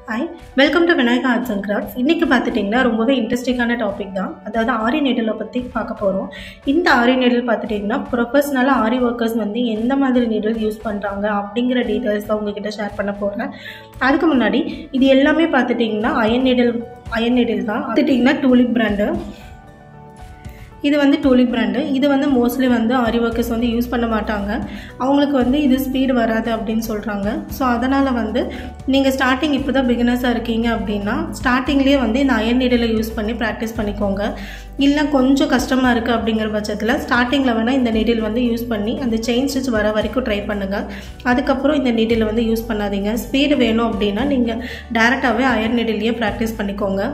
hi welcome to Vinayaka arts and crafts இன்றைக்கி பார்த்துட்டிங்கன்னா ரொம்பவே இன்ட்ரெஸ்டிங்கான டாபிக் தான் அதாவது ஆரி நெடிலை பற்றி பார்க்க போகிறோம் இந்த ஆரி நெடில் பார்த்துட்டிங்கன்னா ப்ரொஃபஷ்னலாக ஆரி ஒர்க்கர்ஸ் வந்து எந்த மாதிரி நெடில் யூஸ் பண்ணுறாங்க அப்படிங்கிற டீட்டெயில்ஸ் தான் உங்ககிட்ட ஷேர் பண்ண போகிறேன் அதுக்கு முன்னாடி இது எல்லாமே பார்த்துட்டிங்கன்னா அயன் நெடில் அயன் நெடில் தான் பார்த்துட்டிங்கன்னா டூலிப் பிராண்டு இது வந்து டூலிப் பிராண்டு இது வந்து மோஸ்ட்லி வந்து ஆரி ஒர்க்கர்ஸ் வந்து யூஸ் பண்ண மாட்டாங்க அவங்களுக்கு வந்து இது ஸ்பீடு வராது அப்படின்னு சொல்கிறாங்க ஸோ அதனால் வந்து நீங்கள் ஸ்டார்டிங் இப்போ தான் பிகினர்ஸாக இருக்கீங்க அப்படின்னா ஸ்டார்டிங்லேயே வந்து இந்த அயன் நீடில் யூஸ் பண்ணி ப்ராக்டிஸ் பண்ணிக்கோங்க இல்லை கொஞ்சம் கஷ்டமாக இருக்குது அப்படிங்கிற பட்சத்தில் ஸ்டார்டிங்கில் வேணால் இந்த நீடில் வந்து யூஸ் பண்ணி அந்த செயின் ஸ்டிச் வர வரைக்கும் ட்ரை பண்ணுங்கள் அதுக்கப்புறம் இந்த நீடில் வந்து யூஸ் பண்ணாதீங்க ஸ்பீடு வேணும் அப்படின்னா நீங்கள் டேரெக்டாகவே அயன் நீடிலேயே ப்ராக்டிஸ் பண்ணிக்கோங்க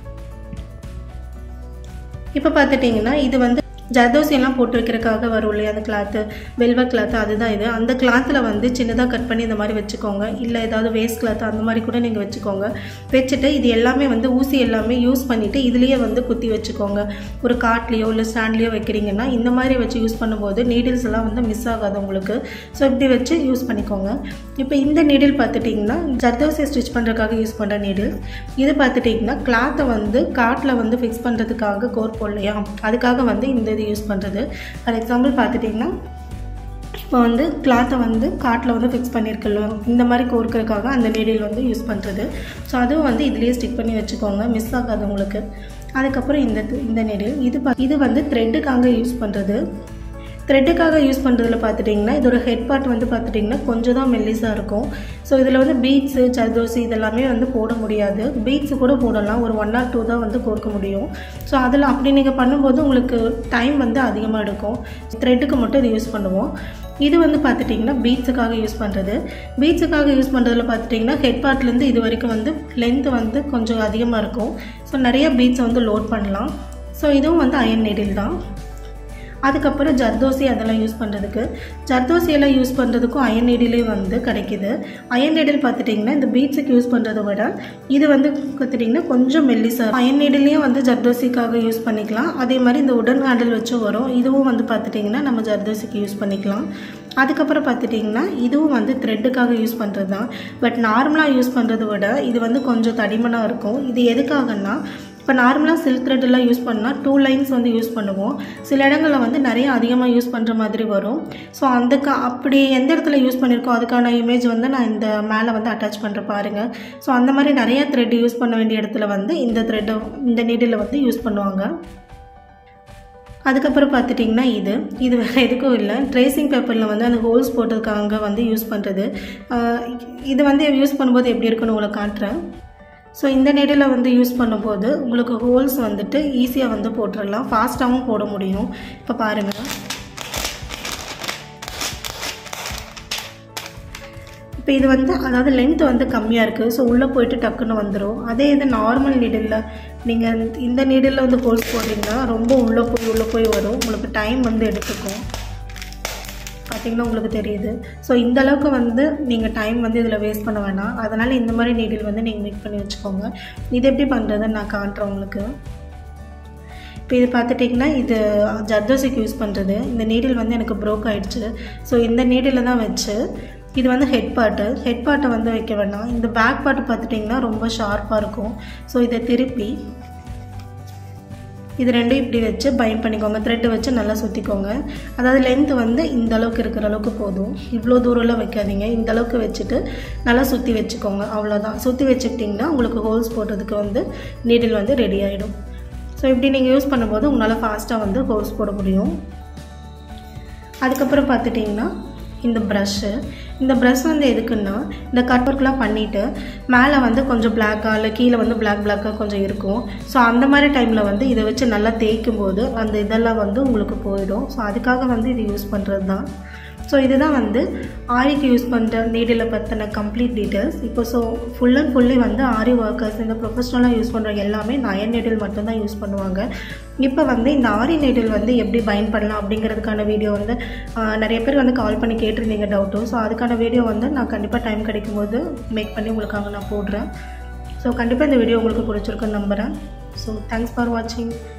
இப்போ பார்த்துட்டிங்கன்னா இது வந்து ஜர்தோசி எல்லாம் போட்டு வைக்கிறதுக்காக வரும் இல்லையா அந்த கிளாத்து வெல்வெட் கிளாத்து அதுதான் இது அந்த கிளாத்தில் வந்து சின்னதாக கட் பண்ணி இந்த மாதிரி வச்சுக்கோங்க இல்லை ஏதாவது வேஸ்ட் கிளாத் அந்த மாதிரி கூட நீங்கள் வச்சுக்கோங்க வச்சுட்டு இது எல்லாமே வந்து ஊசி எல்லாமே யூஸ் பண்ணிவிட்டு இதுலேயே வந்து குத்தி வச்சுக்கோங்க ஒரு காட்லேயோ இல்லை ஸ்டாண்ட்லேயோ வைக்கிறீங்கன்னா இந்த மாதிரி வச்சு யூஸ் பண்ணும்போது நீடில்ஸ் எல்லாம் வந்து மிஸ் ஆகாது உங்களுக்கு ஸோ இப்படி வச்சு யூஸ் பண்ணிக்கோங்க இப்போ இந்த நீடில் பார்த்துட்டிங்கன்னா ஜர்தோசியை ஸ்டிச் பண்ணுறதுக்காக யூஸ் பண்ணுற நீடில் இது பார்த்துட்டிங்கன்னா கிளாத்தை வந்து காட்டில் வந்து ஃபிக்ஸ் பண்ணுறதுக்காக கோர் போடலையா அதுக்காக வந்து இந்த இது யூஸ் பண்ணுறது ஃபார் எக்ஸாம்பிள் பார்த்துட்டிங்கன்னா இப்போ வந்து கிளாத்தை வந்து காட்டில் வந்து ஃபிக்ஸ் பண்ணியிருக்கல இந்த மாதிரி கோர்க்கறதுக்காக அந்த நீடில் வந்து யூஸ் பண்ணுறது ஸோ அதுவும் வந்து இதுலேயே ஸ்டிக் பண்ணி வச்சுக்கோங்க மிஸ் ஆகாது உங்களுக்கு அதுக்கப்புறம் இந்த இந்த நீடில் இது இது வந்து த்ரெட்டுக்காக யூஸ் பண்ணுறது த்ரெட்டுக்காக யூஸ் பண்ணுறதுல பார்த்துட்டிங்கன்னா இதோட ஹெட் பார்ட் வந்து பார்த்துட்டிங்கன்னா கொஞ்சம் தான் மெல்லிஸாக இருக்கும் ஸோ இதில் வந்து பீட்ஸு சர்தோசி இதெல்லாமே வந்து போட முடியாது பீட்ஸு கூட போடலாம் ஒரு ஒன் ஆர் டூ தான் வந்து கோர்க்க முடியும் ஸோ அதில் அப்படி நீங்கள் பண்ணும்போது உங்களுக்கு டைம் வந்து அதிகமாக எடுக்கும் த்ரெட்டுக்கு மட்டும் இது யூஸ் பண்ணுவோம் இது வந்து பார்த்துட்டிங்கன்னா பீட்ஸுக்காக யூஸ் பண்ணுறது பீட்ஸுக்காக யூஸ் பண்ணுறதுல பார்த்துட்டிங்கன்னா ஹெட் பார்ட்லேருந்து இது வரைக்கும் வந்து லென்த் வந்து கொஞ்சம் அதிகமாக இருக்கும் ஸோ நிறைய பீட்ஸை வந்து லோட் பண்ணலாம் ஸோ இதுவும் வந்து அயன் நெடில் தான் அதுக்கப்புறம் ஜர்தோசி அதெல்லாம் யூஸ் பண்ணுறதுக்கு ஜர்தோசி எல்லாம் யூஸ் பண்ணுறதுக்கும் அயன் நீடிலே வந்து கிடைக்கிது அயன் நீடில் பார்த்துட்டிங்கன்னா இந்த பீட்ஸுக்கு யூஸ் பண்ணுறதை விட இது வந்து பார்த்துட்டிங்கன்னா கொஞ்சம் மெல்லிசாக அயன் நீடிலையும் வந்து ஜர்தோசிக்காக யூஸ் பண்ணிக்கலாம் அதே மாதிரி இந்த உடன் ஹேண்டில் வச்சும் வரும் இதுவும் வந்து பார்த்துட்டிங்கன்னா நம்ம ஜர்தோசிக்கு யூஸ் பண்ணிக்கலாம் அதுக்கப்புறம் பார்த்துட்டிங்கன்னா இதுவும் வந்து த்ரெட்டுக்காக யூஸ் பண்ணுறது தான் பட் நார்மலாக யூஸ் பண்ணுறத விட இது வந்து கொஞ்சம் தடிமனாக இருக்கும் இது எதுக்காகன்னா இப்போ நார்மலாக சில்க் த்ரெட்டெல்லாம் யூஸ் பண்ணால் டூ லைன்ஸ் வந்து யூஸ் பண்ணுவோம் சில இடங்களில் வந்து நிறைய அதிகமாக யூஸ் பண்ணுற மாதிரி வரும் ஸோ அந்த க அப்படி எந்த இடத்துல யூஸ் பண்ணியிருக்கோம் அதுக்கான இமேஜ் வந்து நான் இந்த மேலே வந்து அட்டாச் பண்ணுற பாருங்கள் ஸோ அந்த மாதிரி நிறைய த்ரெட் யூஸ் பண்ண வேண்டிய இடத்துல வந்து இந்த த்ரெட்டை இந்த நீடில் வந்து யூஸ் பண்ணுவாங்க அதுக்கப்புறம் பார்த்துட்டிங்கன்னா இது இது வேறு எதுக்கும் இல்லை ட்ரேசிங் பேப்பரில் வந்து அந்த ஹோல்ஸ் போட்டதுக்காக வந்து யூஸ் பண்ணுறது இது வந்து யூஸ் பண்ணும்போது எப்படி இருக்குன்னு உங்களை காட்டுறேன் ஸோ இந்த நெடில் வந்து யூஸ் பண்ணும்போது உங்களுக்கு ஹோல்ஸ் வந்துட்டு ஈஸியாக வந்து போட்டுடலாம் ஃபாஸ்ட்டாகவும் போட முடியும் இப்போ பாருங்கள் இப்போ இது வந்து அதாவது லென்த் வந்து கம்மியாக இருக்குது ஸோ உள்ளே போயிட்டு டக்குன்னு வந்துடும் அதே இது நார்மல் நீடில் நீங்கள் இந்த நீடில் வந்து ஹோல்ஸ் போட்டிங்கன்னா ரொம்ப உள்ளே போய் உள்ளே போய் வரும் உங்களுக்கு டைம் வந்து எடுத்துக்கும் பார்த்திங்கன்னா உங்களுக்கு தெரியுது ஸோ இந்த அளவுக்கு வந்து நீங்கள் டைம் வந்து இதில் வேஸ்ட் பண்ண வேணாம் அதனால் இந்த மாதிரி நீடில் வந்து நீங்கள் மேக் பண்ணி வச்சுக்கோங்க இது எப்படி பண்ணுறதுன்னு நான் காட்டுறேன் உங்களுக்கு இப்போ இது பார்த்துட்டிங்கன்னா இது ஜர்தோசிக்கு யூஸ் பண்ணுறது இந்த நீடில் வந்து எனக்கு ப்ரோக் ஆகிடுச்சு ஸோ இந்த நீடில் தான் வச்சு இது வந்து ஹெட் பார்ட்டு ஹெட் பார்ட்டை வந்து வைக்க வேண்டாம் இந்த பேக் பார்ட்டு பார்த்துட்டிங்கன்னா ரொம்ப ஷார்ப்பாக இருக்கும் ஸோ இதை திருப்பி இது ரெண்டும் இப்படி வச்சு பைண்ட் பண்ணிக்கோங்க த்ரெட்டு வச்சு நல்லா சுற்றிக்கோங்க அதாவது லென்த்து வந்து இந்த அளவுக்கு இருக்கிற அளவுக்கு போதும் இவ்வளோ தூரம்லாம் வைக்காதீங்க இந்த அளவுக்கு வச்சுட்டு நல்லா சுற்றி வச்சுக்கோங்க அவ்வளோதான் சுற்றி வச்சுக்கிட்டிங்கன்னா உங்களுக்கு ஹோல்ஸ் போடுறதுக்கு வந்து நீடில் வந்து ரெடி ஆகிடும் ஸோ இப்படி நீங்கள் யூஸ் பண்ணும்போது உங்களால் ஃபாஸ்ட்டாக வந்து ஹோல்ஸ் போட முடியும் அதுக்கப்புறம் பார்த்துட்டிங்கன்னா இந்த ப்ரஷ்ஷு இந்த ப்ரஷ் வந்து எதுக்குன்னா இந்த கட் ஒர்க்லாம் பண்ணிவிட்டு மேலே வந்து கொஞ்சம் பிளாக்காக இல்லை கீழே வந்து பிளாக் பிளாக்காக கொஞ்சம் இருக்கும் ஸோ அந்த மாதிரி டைமில் வந்து இதை வச்சு நல்லா தேய்க்கும் போது அந்த இதெல்லாம் வந்து உங்களுக்கு போயிடும் ஸோ அதுக்காக வந்து இது யூஸ் பண்ணுறது தான் ஸோ இதுதான் வந்து ஆரிக்கு யூஸ் பண்ணுற நீடில் பற்றின கம்ப்ளீட் டீட்டெயில்ஸ் இப்போ ஸோ ஃபுல் அண்ட் ஃபுல்லி வந்து ஆரி ஒர்க்கர்ஸ் இந்த ப்ரொஃபஷ்னலாக யூஸ் பண்ணுற எல்லாமே இந்த அயன் நீடில் மட்டும்தான் யூஸ் பண்ணுவாங்க இப்போ வந்து இந்த ஆரி நீடில் வந்து எப்படி பைண்ட் பண்ணலாம் அப்படிங்கிறதுக்கான வீடியோ வந்து நிறைய பேர் வந்து கால் பண்ணி கேட்டிருந்தீங்க டவுட்டும் ஸோ அதுக்கான வீடியோ வந்து நான் கண்டிப்பாக டைம் கிடைக்கும்போது மேக் பண்ணி உங்களுக்காக நான் போடுறேன் ஸோ கண்டிப்பாக இந்த வீடியோ உங்களுக்கு பிடிச்சிருக்குன்னு நம்புகிறேன் ஸோ தேங்க்ஸ் ஃபார் வாட்சிங்